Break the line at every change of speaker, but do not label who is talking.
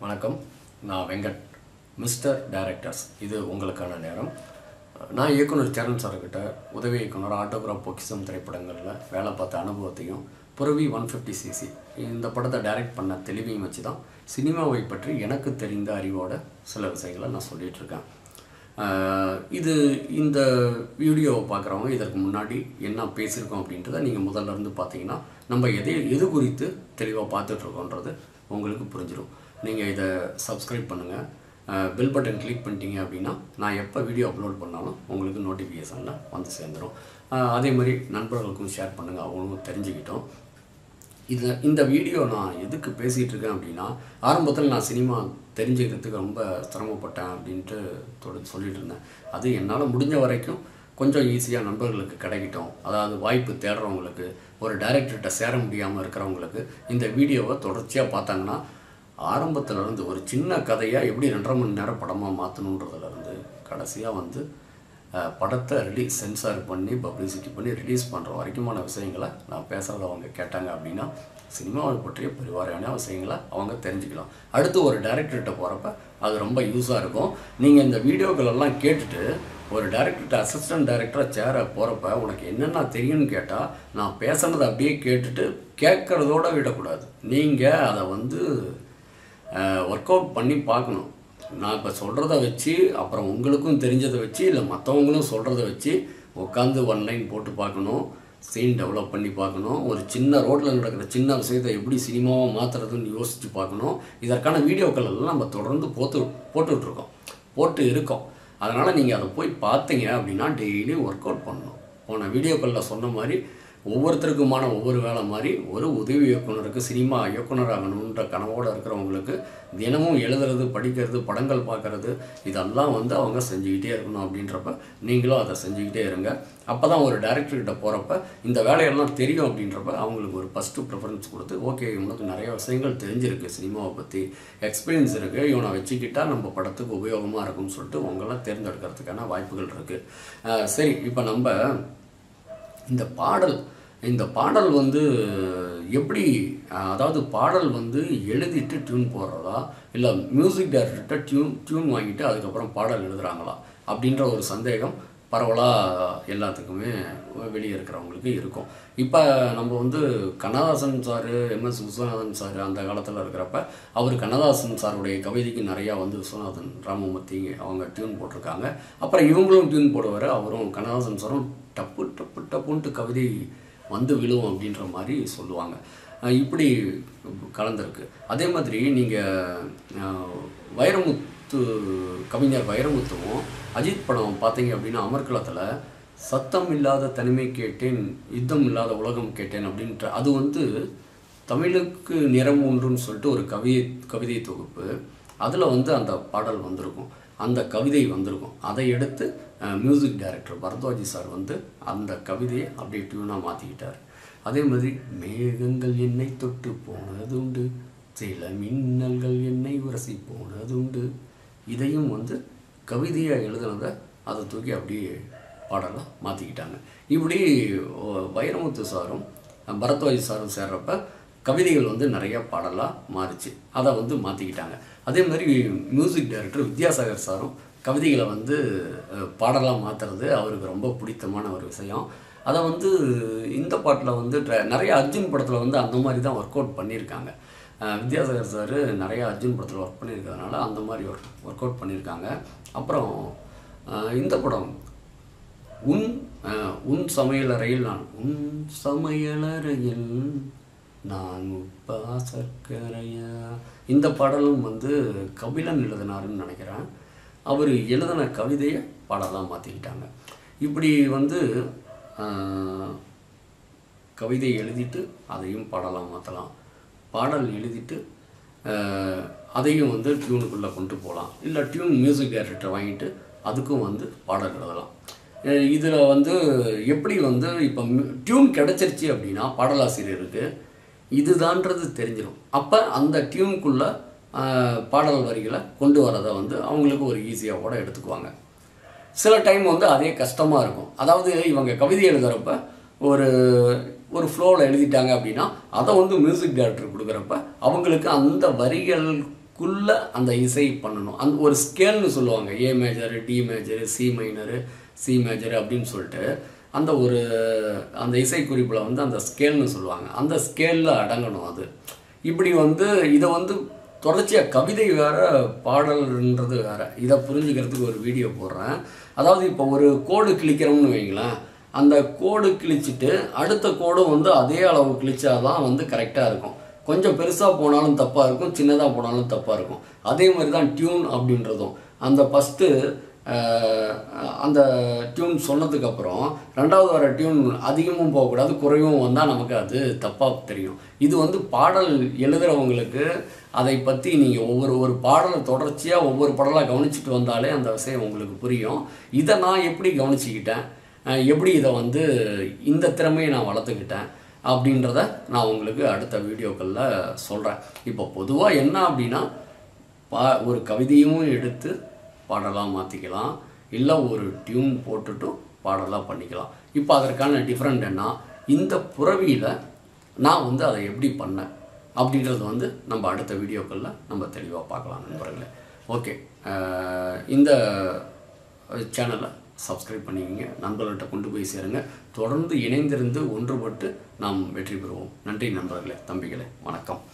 வணக்கம் நான் Venkat mister directors இது உங்களுக்கான நேரம் நான் இயக்குனர் சரண் சார்கிட்ட உதவி இயக்குனர் ஆட்டோகிராஃப் பொக்கிசம் திரைப்படங்களில் வேலை பார்த்த அனுபவத்தையும் புரவி ஒன் ஃபிஃப்டி சிசி இந்த படத்தை டைரக்ட் பண்ண தெளிவையும் வச்சு தான் சினிமாவை பற்றி எனக்கு தெரிந்த அறிவோட சில விஷயங்களை நான் சொல்லிட்டு இருக்கேன் ஆஹ் இது இந்த வீடியோவை பார்க்குறவங்க இதற்கு முன்னாடி என்ன பேசியிருக்கோம் அப்படின்றத நீங்கள் முதல்ல இருந்து பார்த்தீங்கன்னா நம்ம எதை எது குறித்து தெளிவாக பார்த்துட்ருக்கோன்றது உங்களுக்கு புரிஞ்சிடும் நீங்கள் இதை சப்ஸ்கிரைப் பண்ணுங்கள் பெல் பட்டன் கிளிக் பண்ணிட்டீங்க அப்படின்னா நான் எப்போ வீடியோ அப்லோட் பண்ணாலும் உங்களுக்கு நோட்டிஃபிகேஷனில் வந்து சேர்ந்துடும் ஆஹ் அதே மாதிரி நண்பர்களுக்கும் ஷேர் பண்ணுங்கள் அவங்களும் தெரிஞ்சுக்கிட்டோம் இது இந்த வீடியோ நான் எதுக்கு பேசிகிட்டு இருக்கேன் அப்படின்னா ஆரம்பத்தில் நான் சினிமா தெரிஞ்சுக்கிறதுக்கு ரொம்ப சிரமப்பட்டேன் அப்படின்ட்டு தொட சொல்லிட்டு இருந்தேன் அது என்னால் முடிஞ்ச வரைக்கும் கொஞ்சம் ஈஸியாக நண்பர்களுக்கு கிடைக்கட்டும் அதாவது வாய்ப்பு தேடுறவங்களுக்கு ஒரு டைரக்டர்கிட்ட சேர முடியாமல் இருக்கிறவங்களுக்கு இந்த வீடியோவை தொடர்ச்சியாக பார்த்தாங்கன்னா ஆரம்பத்துல இருந்து ஒரு சின்ன கதையாக எப்படி ரெண்டரை மணி நேரம் படமாக மாற்றணுன்றதுலேருந்து கடைசியாக வந்து அஹ், படத்தை ரிலீஸ் சென்சார் பண்ணி பப்ளிசிட்டி பண்ணி ரிலீஸ் பண்ணுற வரைக்குமான விஷயங்களை நான் பேசுகிறத அவங்க கேட்டாங்க அப்படின்னா சினிமாவை பற்றிய பரிவாரான விஷயங்களை அவங்க தெரிஞ்சுக்கலாம் அடுத்து ஒரு டைரக்டர்கிட்ட போகிறப்ப அது ரொம்ப யூஸாக இருக்கும் நீங்கள் இந்த வீடியோக்கள் எல்லாம் கேட்டுட்டு ஒரு டைரக்டர்கிட்ட அசிஸ்டன்ட் டைரக்டராக சேர போகிறப்ப உனக்கு என்னென்ன தெரியும்னு கேட்டால் நான் பேசுனதை அப்படியே கேட்டுட்டு கேட்குறதோட விடக்கூடாது நீங்கள் அதை வந்து ஒர்க் அவுட் பண்ணி பார்க்கணும் நான் இப்போ சொல்கிறத வச்சு அப்புறம் உங்களுக்கும் தெரிஞ்சதை வச்சு இல்லை மற்றவங்களும் சொல்கிறத வச்சு உட்காந்து ஒன் லைன் போட்டு பார்க்கணும் சீன் டெவலப் பண்ணி பார்க்கணும் ஒரு சின்ன ரோட்டில் நடக்கிற சின்ன விஷயத்தை எப்படி சினிமாவாக மாற்றுறதுன்னு யோசித்து பார்க்கணும் இதற்கான வீடியோக்கள் எல்லாம் நம்ம தொடர்ந்து போட்டு போட்டுட்ருக்கோம் போட்டு இருக்கோம் அதனால் நீங்கள் அதை போய் பார்த்தீங்க அப்படின்னா டெய்லி ஒர்க் அவுட் பண்ணணும் போன வீடியோக்களில் சொன்ன மாதிரி ஒவ்வொருத்தருக்குமான ஒவ்வொரு வேலை மாதிரி ஒரு உதவி இயக்குனருக்கு சினிமா இயக்குனர் ஆகணுன்ற கனவோடு இருக்கிறவங்களுக்கு தினமும் எழுதுறது படிக்கிறது படங்கள் பார்க்கறது இதெல்லாம் வந்து அவங்க செஞ்சுக்கிட்டே இருக்கணும் அப்படின்றப்ப நீங்களும் அதை செஞ்சுக்கிட்டே இருங்க அப்போ தான் ஒரு டேரக்டர்கிட்ட போகிறப்ப இந்த வேலையெல்லாம் தெரியும் அப்படின்றப்ப அவங்களுக்கு ஒரு ஃபஸ்ட்டு ப்ரிஃபரன்ஸ் கொடுத்து ஓகே இவனுக்கு நிறைய விஷயங்கள் தெரிஞ்சிருக்கு சினிமாவை பற்றி எக்ஸ்பீரியன்ஸ் இருக்குது இவனை வச்சுக்கிட்டா நம்ம படத்துக்கு உபயோகமாக இருக்கும்னு சொல்லிட்டு உங்களாம் தேர்ந்தெடுக்கிறதுக்கான வாய்ப்புகள் இருக்குது சரி இப்போ நம்ம இந்த பாடல் இந்த பாடல் வந்து எப்படி அஹ், அதாவது பாடல் வந்து எழுதிட்டு டியூன் போடுறதா இல்லை மியூசிக் டைரக்டர்கிட்ட டியூன் டியூன் வாங்கிட்டு அதுக்கப்புறம் பாடல் எழுதுறாங்களா அப்படின்ற ஒரு சந்தேகம் பரவலாக எல்லாத்துக்குமே வெளியே இருக்கிறவங்களுக்கு இருக்கும் இப்போ நம்ம வந்து Kannadasan sir MS Viswanathan sir அந்த காலத்தில் இருக்கிறப்ப அவர் கண்ணதாசன் சாருடைய கவிதைக்கு நிறையா வந்து விஸ்வநாதன் ராமமூர்த்தி அவங்க டியூன் போட்டிருக்காங்க அப்புறம் இவங்களும் டியூன் போடுவார் அவரும் கண்ணதாசன் சாரும் டப்பு டப்பு டப்புன்ட்டு கவிதை வந்து விழுவும் அப்படின்ற மாதிரி சொல்லுவாங்க அஹ் இப்படி கலந்துருக்கு அதே மாதிரி நீங்கள் வைரமுத்து கவிஞர் வைரமுத்துவும் அஜித் படம் பார்த்தீங்க அப்படின்னா அமர்கலத்தில் சத்தம் இல்லாத தனிமை கேட்டேன் யுத்தம் இல்லாத உலகம் கேட்டேன் அப்படின்ற அது வந்து தமிழுக்கு நிறம் ஒன்றுன்னு சொல்லிட்டு ஒரு கவிதை கவிதை தொகுப்பு அதில் வந்து அந்த பாடல் வந்திருக்கும் அந்த கவிதை வந்திருக்கும் அதை எடுத்து மியூசிக் டைரக்டர் பரத்வாஜி சார் வந்து அந்த கவிதையை அப்படியே டியூனாக மாற்றிக்கிட்டார் அதே மாதிரி மேகங்கள் என்னை தொட்டு போனதுண்டு சில மின்னல்கள் என்னை உரசி போனதுண்டு இதையும் வந்து கவிதையாக எழுதுனதை அதை தூக்கி அப்படியே பாடலாக மாற்றிக்கிட்டாங்க இப்படி ஓ, வைரமுத்து சாரும் பரத்வாஜி சாரும் சேர்றப்ப கவிதைகள் வந்து நிறைய பாடலாக மாறுச்சு அதை வந்து மாற்றிக்கிட்டாங்க அதே மாதிரி மியூசிக் டைரக்டர் வித்யாசாகர் சாரும் கவிதைகளை வந்து அஹ், பாடலாக மாற்றுறது அவருக்கு ரொம்ப பிடித்தமான ஒரு விஷயம் அதை வந்து இந்த பாட்டில் வந்து ட்ர- நிறைய அர்ஜுன் படத்தில் வந்து அந்த மாதிரி தான் ஒர்க் அவுட் பண்ணியிருக்காங்க அஹ், வித்யாசாகர் சார் நிறைய அர்ஜுன் படத்தில் ஒர்க் பண்ணியிருக்கிறதுனால அந்த மாதிரி ஒர்க் ஒர்க் அவுட் பண்ணியிருக்காங்க அப்புறம் அஹ், இந்த படம் உன் அஹ், உன் சமையலறையில் நான் உன் சமையலறையில் நான் உப்பா சர்க்கரையா இந்த பாடலும் வந்து கபிலன் எழுதினாருன்னு நினைக்கிறேன் அவர் எழுதின கவிதையை பாடலாக மாற்றிக்கிட்டாங்க இப்படி வந்து அஹ், கவிதை எழுதிட்டு அதையும் பாடலாக மாற்றலாம் பாடல் எழுதிட்டு அஹ், அதையும் வந்து டியூனுக்குள்ளே கொண்டு போகலாம் இல்லை டியூன் மியூசிக் டைரக்டர் வாங்கிட்டு அதுக்கும் வந்து பாடல் எழுதலாம் இதில் வந்து எப்படி வந்து இப்போ டியூன் கிடச்சிருச்சு அப்படின்னா பாடலாசிரியருக்கு இதுதான்றது தெரிஞ்சிடும் அப்போ அந்த டியூனுக்குள்ளே பாடல் வரிகளை கொண்டு வரதை வந்து அவங்களுக்கு ஒரு ஈஸியாக கூட எடுத்துக்குவாங்க சில டைம் வந்து அதே கஷ்டமாக இருக்கும் அதாவது இவங்க கவிதை எழுதுகிறப்ப ஒரு ஒரு ஃப்ளோவில் எழுதிட்டாங்க அப்படின்னா அதை வந்து மியூசிக் டைரக்டர் கொடுக்குறப்ப அவங்களுக்கு அந்த வரிகள் குள்ள அந்த இசை பண்ணணும் அந்த ஒரு ஸ்கேல்னு சொல்லுவாங்க A major D major C minor C major அப்படின்னு சொல்லிட்டு அந்த ஒரு அந்த இசைக்குறிப்பில் வந்து அந்த ஸ்கேல்னு சொல்லுவாங்க அந்த ஸ்கேலில் அடங்கணும் அது இப்படி வந்து இதை வந்து தொடர்ச்சியாக கவிதை வேற பாடல்ன்றது வேற இதை புரிஞ்சுக்கிறதுக்கு ஒரு வீடியோ போடுறேன் அதாவது இப்போ ஒரு கோடு கிழிக்கிறோம்னு வைங்களேன் அந்த கோடு கிழிச்சிட்டு அடுத்த கோடும் வந்து அதே அளவு கிழிச்சாதான் வந்து கரெக்டாக இருக்கும் கொஞ்சம் பெருசாக போனாலும் தப்பாக இருக்கும் சின்னதாக போனாலும் தப்பாக இருக்கும் அதே மாதிரி தான் டியூன் அப்படின்றதும் அந்த ஃபஸ்ட்டு அந்த டியூன் சொன்னதுக்கப்புறம் ரெண்டாவது வர டியூன் அதிகமும் போகக்கூடாது குறைவும் வந்தால் நமக்கு அது தப்பாக தெரியும் இது வந்து பாடல் எழுதுகிறவங்களுக்கு அதை பற்றி நீங்கள் ஒவ்வொரு ஒரு பாடலை தொடர்ச்சியாக ஒவ்வொரு பாடலாக கவனிச்சுட்டு வந்தாலே அந்த விஷயம் உங்களுக்கு புரியும் இதை நான் எப்படி கவனிச்சுக்கிட்டேன் அஹ் எப்படி இதை வந்து இந்த திறமையை நான் வளர்த்துக்கிட்டேன் அப்படின்றத நான் உங்களுக்கு அடுத்த வீடியோக்களில் சொல்கிறேன் இப்போ பொதுவாக என்ன அப்படின்னா பா ஒரு கவிதையும் எடுத்து பாடலாக மாற்றிக்கலாம் இல்லை ஒரு டியூன் போட்டுட்டும் பாடலாக பண்ணிக்கலாம் இப்போ அதற்கான டிஃப்ரெண்ட் என்ன இந்த புறவியில் நான் வந்து அதை எப்படி பண்ணேன் அப்படின்றது வந்து நம்ம அடுத்த வீடியோக்களில் நம்ம தெளிவாக பார்க்கலாம் நண்பர்களே ஓகே இந்த சேனலை சப்ஸ்கிரைப் பண்ணிக்கங்க நண்பர்கள்ட்ட கொண்டு போய் சேருங்க தொடர்ந்து இணைந்திருந்து ஒன்றுபட்டு நாம் வெற்றி பெறுவோம் நன்றி நண்பர்களே தம்பிகளே வணக்கம்